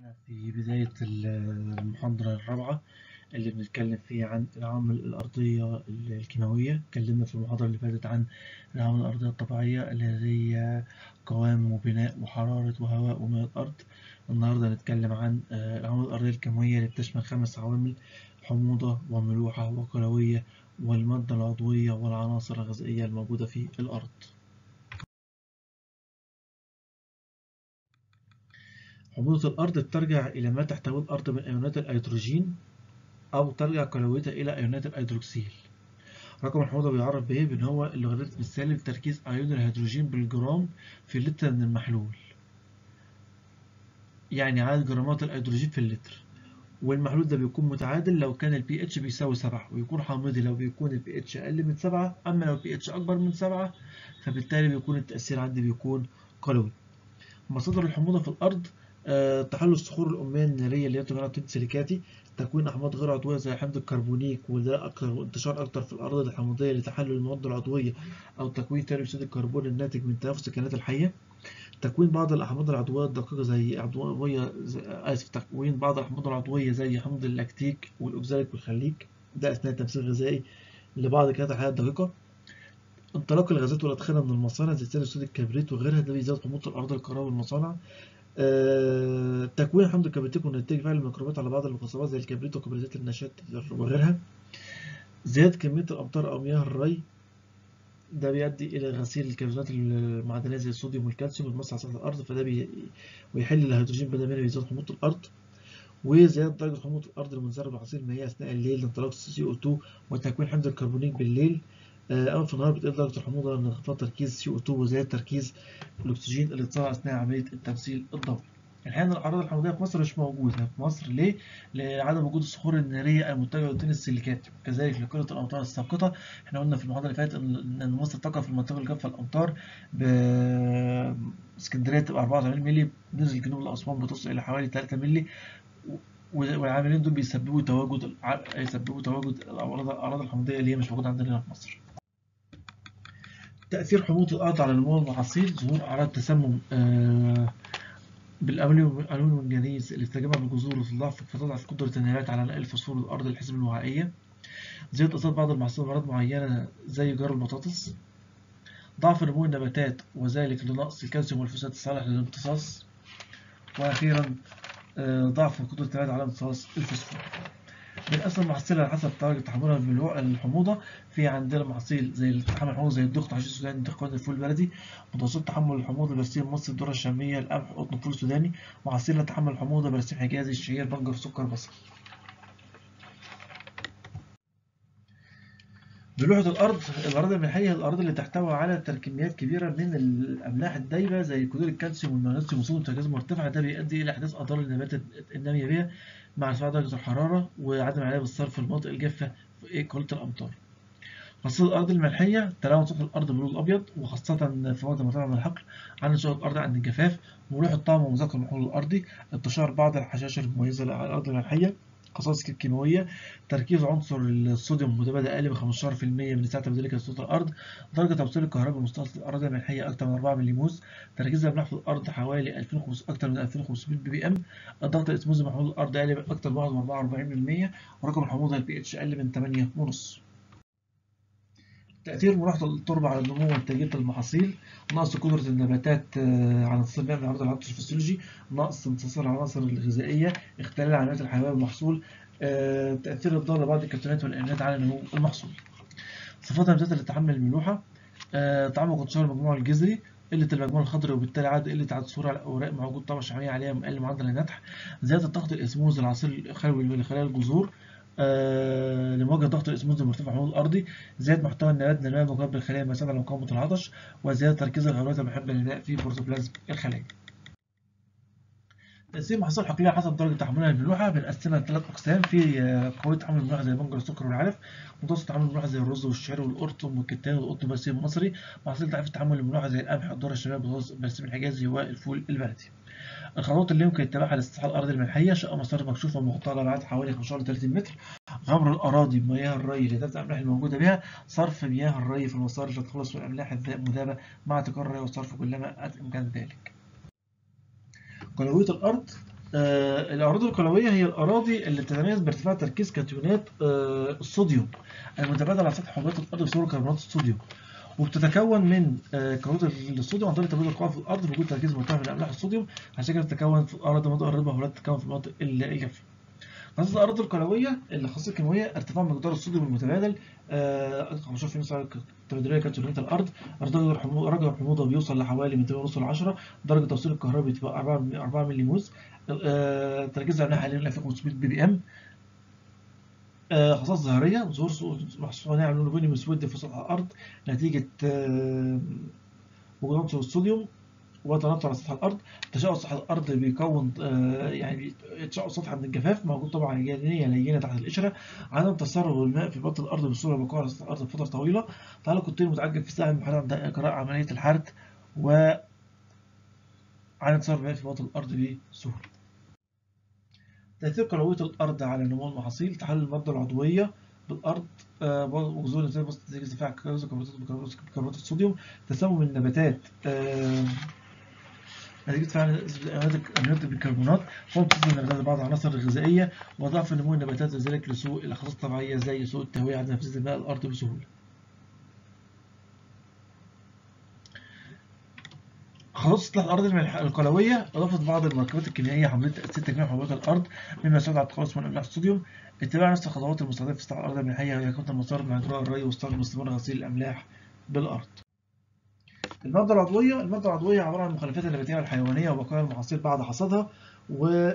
احنا في بداية المحاضرة الرابعة اللي بنتكلم فيها عن العوامل الأرضية الكيماوية اتكلمنا في المحاضرة اللي فاتت عن العوامل الأرضية الطبيعية اللي هي قوام وبناء وحرارة وهواء وماء الأرض النهاردة هنتكلم عن العوامل الأرضية الكيماوية اللي بتشمل خمس عوامل حموضة وملوحة وكلوية والمادة العضوية والعناصر الغذائية الموجودة في الأرض حموضة الأرض ترجع إلى ما تحتويه الأرض من أيونات الهيدروجين أو ترجع كلويتها إلى أيونات الهيدروكسيل. رقم الحموضة بيعرف بإيه؟ بإن هو اللوغاريتم السالب تركيز أيون الهيدروجين بالجرام في لتر من المحلول. يعني عدد جرامات الهيدروجين في اللتر. والمحلول ده بيكون متعادل لو كان البي اتش بيساوي 7 ويكون حامضي لو بيكون البي اتش أقل من 7 أما لو البي اتش أكبر من 7 فبالتالي بيكون التأثير عندي بيكون قلوي. مصادر الحموضة في الأرض أه تحلل الصخور الأمية النارية اللي هي تكون سيليكاتي تكوين أحماض غير عضوية زي حمض الكربونيك وده أكثر انتشار أكثر في الأراضي الحمضية لتحلل المواد العضوية أو تكوين ثاني أكسيد الكربون الناتج من تنافس الكائنات الحية تكوين بعض الأحماض العضوية الدقيقة زي عضوية آسف تكوين بعض الأحماض العضوية زي حمض اللاكتيك والأوكزاليك والخليك ده أثناء التمثيل الغذائي لبعض الكائنات الحية الدقيقة انطلاق الغازات والأدخنة من المصانع زي ثاني أكسيد الكبريت وغيرها ده بيزود حموضة الأرض الكهرباء والمصانع أه تكوين حمض الكبريتيك ونتائج فعل الميكروبات على بعض المخصبات زي الكبريت وكبريتات النشاط وغيرها زيادة كمية الأمطار أو مياه الري ده بيؤدي إلى غسيل الكربونات المعدنية زي الصوديوم والكالسيوم المص على سطح الأرض فده بي... ويحل الهيدروجين بدل ما بيزود حموضة الأرض وزيادة درجة حموضة الأرض المنزرة بحصيل المياه أثناء الليل لانطلاق سي او 2 وتكوين حمض الكربونيك بالليل أما في النهار بتقل درجة الحموضة لأن انخفاض تركيز CO2 وزيادة تركيز الأكسجين اللي اتصنع أثناء عملية التمثيل الضوئي. الحقيقة إن الأعراض الحموضية في مصر مش موجودة في مصر ليه؟ لعدم وجود الصخور النارية المتجهة للدين السيليكات كذلك لقلة الأمطار الساقطة إحنا قلنا في المحاضرة اللي فاتت إن مصر تقع في المنطقة الجافة الأمطار باسكندرية تبقى 84 مللي نزل جنوب الأسوان بتصل إلى حوالي 3 مللي والعاملين دول بيسببوا تواجد يسببوا تواجد الأعراض الحموضية اللي هي مش موجودة عندنا هنا في مصر. تأثير حموضة الأرض على نمو المحاصيل ظهور أعراض تسمم آه بالألومنيوم والمنجنيز اللي تتجمع بالجذور وتضعف فتضعف قدرة النبات على نقل الفوسفور للأرض الحزم الوعائية زيادة إصابة بعض المحاصيل بأمراض معينة زي جار البطاطس ضعف نمو النباتات وذلك لنقص الكالسيوم والفوسفات الصالح للامتصاص وأخيرا آه ضعف قدرة النبات على امتصاص الفوسفور بنقسم المحاصيل على حسب درجة تحملها الحموضة في عندنا محاصيل زي تحمل الحموضة زي الدقت حشيش السوداني دقيق الفول البلدي متوسط تحمل الحموضة برسيم مصر الذرة الشامية القمح قطن الفول السوداني محاصيل لا تحمل الحموضة برسيم حجازي الشعير بنجر سكر بصل ملوحة الأرض الأراضي الملحية الأراضي اللي تحتوي على كميات كبيرة من الأملاح الدايبة زي كلور الكالسيوم والمغنيسيوم وصوديوم تركيز مرتفع ده بيؤدي إلى إحداث أضرار النباتات النامية بها مع ارتفاع درجة الحرارة وعدم العناية بالصرف في المناطق الجافة في قلة الأمطار. خاصية الأرض الملحية تلون سطح الأرض باللون الأبيض وخاصة في وقت المرتفع من الحقل عن نشوء الأرض عند الجفاف ملوح الطعم ومذاق المحلول الأرضي انتشار بعض الحشائش المميزة للأرض الملحية خصائص الكيماوية تركيز عنصر الصوديوم المتبادل أقل من 15% من مساحة تبديلك لصوت الأرض درجة توصيل الكهرباء المستهلكة للأراضي الملحية أكثر من 4 مليموس تركيز الأملاح في الأرض حوالي 2500 أكثر من 2500 بي بي إم الضغط الإسموزي محمول الأرض أقل من أكثر من 44% ورقم الحموضة البي اتش أقل من 8.5 تأثير ملاحظة التربة على النمو وإنتاجية المحاصيل نقص قدرة النباتات على امتصاص الماء من عرض العنصر الفسيولوجي نقص امتصاص العناصر الغذائية اختلال العمليات الحيوية بالمحصول تأثير الضار بعض الكرتونات والإعلانات على نمو المحصول صفات النباتات اللي تتحمل الملوحة تعمق انتشار المجموع الجذري قلة المجموع الخضري وبالتالي عدد قلة عدد صورة على الأوراق مع وجود طبقة شعرية عليها أقل معدل النتح زيادة الضغط الإسموز العصير الخلوي لخلايا الجذور آه لمواجهة ضغط الإسموز المرتفع حول الأرضي زيادة محتوى النبات نماء مقابل الخلايا المساعدة على مقاومة العطش وزيادة تركيز الهرمونات المحبة للماء في بروتوبلازم الخلايا. تقسيم المحاصيل الحقلية حسب درجة تحملها للملوحة بنقسمها لثلاث أقسام في قوية تحمل الملوحة زي بنجر السكر والعلف متوسط تحمل الملوحة زي الرز والشعير والقرطم والكتان والقطن برسيم المصري محاصيل ضعيفة تحمل الملوحة زي القمح الذرة الشمالية برسيم الحجازي والفول البلدي. الخطوات اللي يمكن اتباعها لاستصحاب الأراضي الملحية شقة مسار مكشوفة مغطاة على بعد حوالي 15 30 متر غمر الأراضي بمياه الري لذات الأملاح الموجودة بها صرف مياه الري في المسار للتخلص من الأملاح المذابة مع تكرر الري والصرف كلما أتى إمكان ذلك. قلوية الأرض آه الأراضي القلوية هي الأراضي اللي بتتميز بارتفاع تركيز كاتيونات آه الصوديوم المتبادل على سطح حبات الأرض بصورة كربونات الصوديوم وبتتكون من آه كربونات الصوديوم عن طريق تبادل القوى في الأرض بوجود تركيز مرتفع من أملاح الصوديوم عشان كده بتتكون في أراضي مناطق الرطبة ولا تتكون في المناطق الجافة. خاصة الأراضي القلوية اللي خاصة الكيماوية ارتفاع مقدار الصوديوم المتبادل آه 15 سعر تبادلية كاتيونات الأرض درجة الحموضة بيوصل لحوالي من 8 ونص ل 10 درجة توصيل الكهرباء بتبقى 4 4 ملي موز آه تركيز الأملاح حاليا 1500 بي بي إم آه خصائص ظاهرية ظهور صناعي من لون مسود في سطح الأرض نتيجة آه وجود عنصر الصوديوم وتنطع على سطح الأرض تشقق سطح الأرض بيكون آه يعني تشقق سطح من الجفاف موجود طبعا جانية لينة تحت القشرة عدم تسرب الماء في بطن الأرض بصورة بقاء على سطح الأرض لفترة طويلة تعلق الطين متعجل في ساعة محل عند إجراء عملية الحرث و عدم تسرب الماء في بطن الأرض بسهولة. تأثير قلوية الأرض على نمو المحاصيل تحلل المادة العضوية بالأرض وجذور الإنسان بسط نتيجة ارتفاع كربونات الصوديوم تسمم النباتات نتيجة فعل أمينات البيكربونات فوق تصل النباتات بعض العناصر الغذائية وضعف نمو النباتات وذلك لسوء الأخصائص الطبيعية زي سوء التهوية عدم نفاذ الماء الأرض بسهولة. خلاص سطح الأرض القلوية أضافت بعض المركبات الكيميائية حملت تأثير تجميع حبوبات الأرض مما يساعد على التخلص من أملاح الصوديوم اتباع نفس الخطوات المستخدمة في سطح الأرض الملحية وهي كافة المسار مع إجراء الري واستخدام باستمرار غسيل الأملاح بالأرض. المادة العضوية المادة العضوية عبارة عن المخلفات النباتية والحيوانية وبقايا المحاصيل بعد حصادها و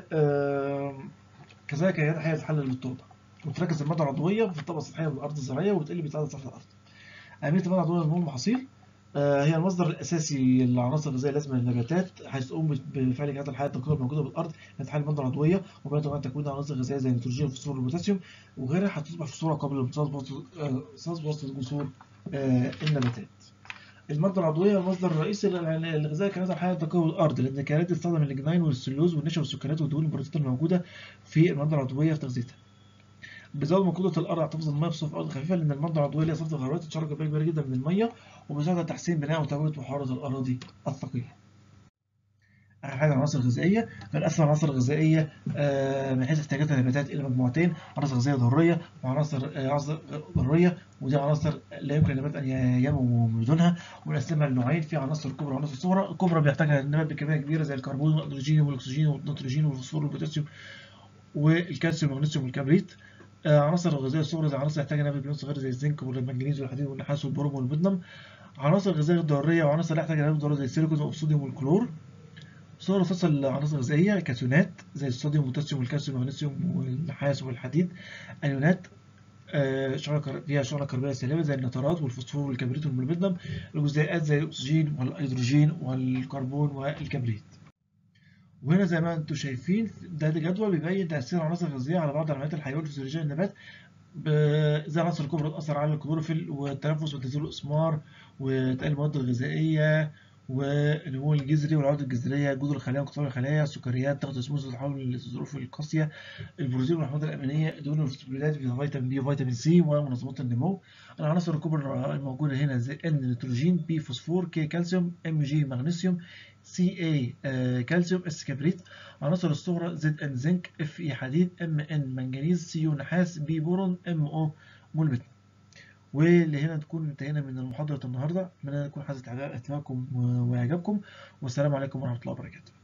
كذلك هي حية تحلل بالتربة وتركز المادة العضوية في الطبقة السطحية من الأرض الزراعية وبتقل بتعدد سطح الأرض. أهمية المادة العضوية لنمو المحاصيل هي المصدر الأساسي للعناصر الغذائية اللازمة للنباتات حيث تقوم بفعل كائنات الحياة الدقيقة الموجودة بالأرض لتحليل المادة العضوية وبينتج عن تكوين عناصر غذائية زي النيتروجين والفوسفور والبوتاسيوم وغيرها هتصبح في صورة قبل الامتصاص بواسطة جذور النباتات. المادة العضوية المصدر الرئيسي للغذاء كائنات الحياة الدقيقة والأرض لأن الكائنات تستخدم الليجنين والسلوز والنشا والسكريات والدهون والبروتينات الموجودة في المادة العضوية في تغذيتها. بزود من قدرة الأرض على تحفظ المياه بصفة أرض خفيفة لأن المادة العضوية ليها صفة غيرات تشارك كمية كبيرة جدا من المية وبتساعد على تحسين بناء وتهوية وحارة الأراضي الثقيلة. آخر حاجة العناصر الغذائية فالأسفل العناصر الغذائية من حيث احتياجات النباتات إلى مجموعتين عناصر غذائية ضرورية وعناصر عناصر ضرورية ودي عناصر لا يمكن للنبات أن ينمو بدونها ونقسمها لنوعين في عناصر كبرى وعناصر صغرى الكبرى بيحتاجها النبات بكمية كبيرة زي الكربون والهيدروجين والأكسجين والنيتروجين والفوسفور والبوتاسيوم والكالسيوم والمغنيسيوم والكبريت عناصر الغذائية الصغرى زي عناصر يحتاجها النبات بنفس صغيرة زي الزنك والمنجنيز والحديد والنحاس والبروم والمدنم عناصر الغذائية الضرورية وعناصر لا يحتاجها النبات ضرورية زي السيليكون والصوديوم والكلور صور رصاص العناصر الغذائية كاتيونات زي الصوديوم والبوتاسيوم والكالسيوم والمغنيسيوم والنحاس والحديد أيونات شعلة فيها شعلة كربونية سالبة زي النترات والفوسفور والكبريت والموليبدنم الجزيئات زي الأكسجين والهيدروجين والكربون والكبريت وهنا زي ما انتم شايفين ده, ده جدول بيبين تأثير العناصر الغذائية على بعض العمليات الحيوية والفسيولوجية للنبات زي العناصر الكبرى تأثر على الكلوروفيل والتنفس وتزيل الإسمار وتقلل المواد الغذائية والنمو الجذري والعوده الجذريه جذور الخلايا وانقطاع الخلايا السكريات ضغط السموز تحول للظروف القاسيه البروتين والحمض الامينيه دهون الفوسفوليبيدات فيتامين بي وفيتامين سي ومنظمات النمو العناصر الكبرى الموجوده هنا زي ان نيتروجين بي فوسفور كي كالسيوم ام جي مغنيسيوم سي اي كالسيوم اس كبريت العناصر الصغرى زد ان زنك اف اي حديد ام ان منجنيز سي يو نحاس بي بورون ام او مولبت ولهنا تكون انتهينا من محاضرة النهاردة أتمنى أن يكون حازت اهتمامكم وإعجابكم والسلام عليكم ورحمة الله وبركاته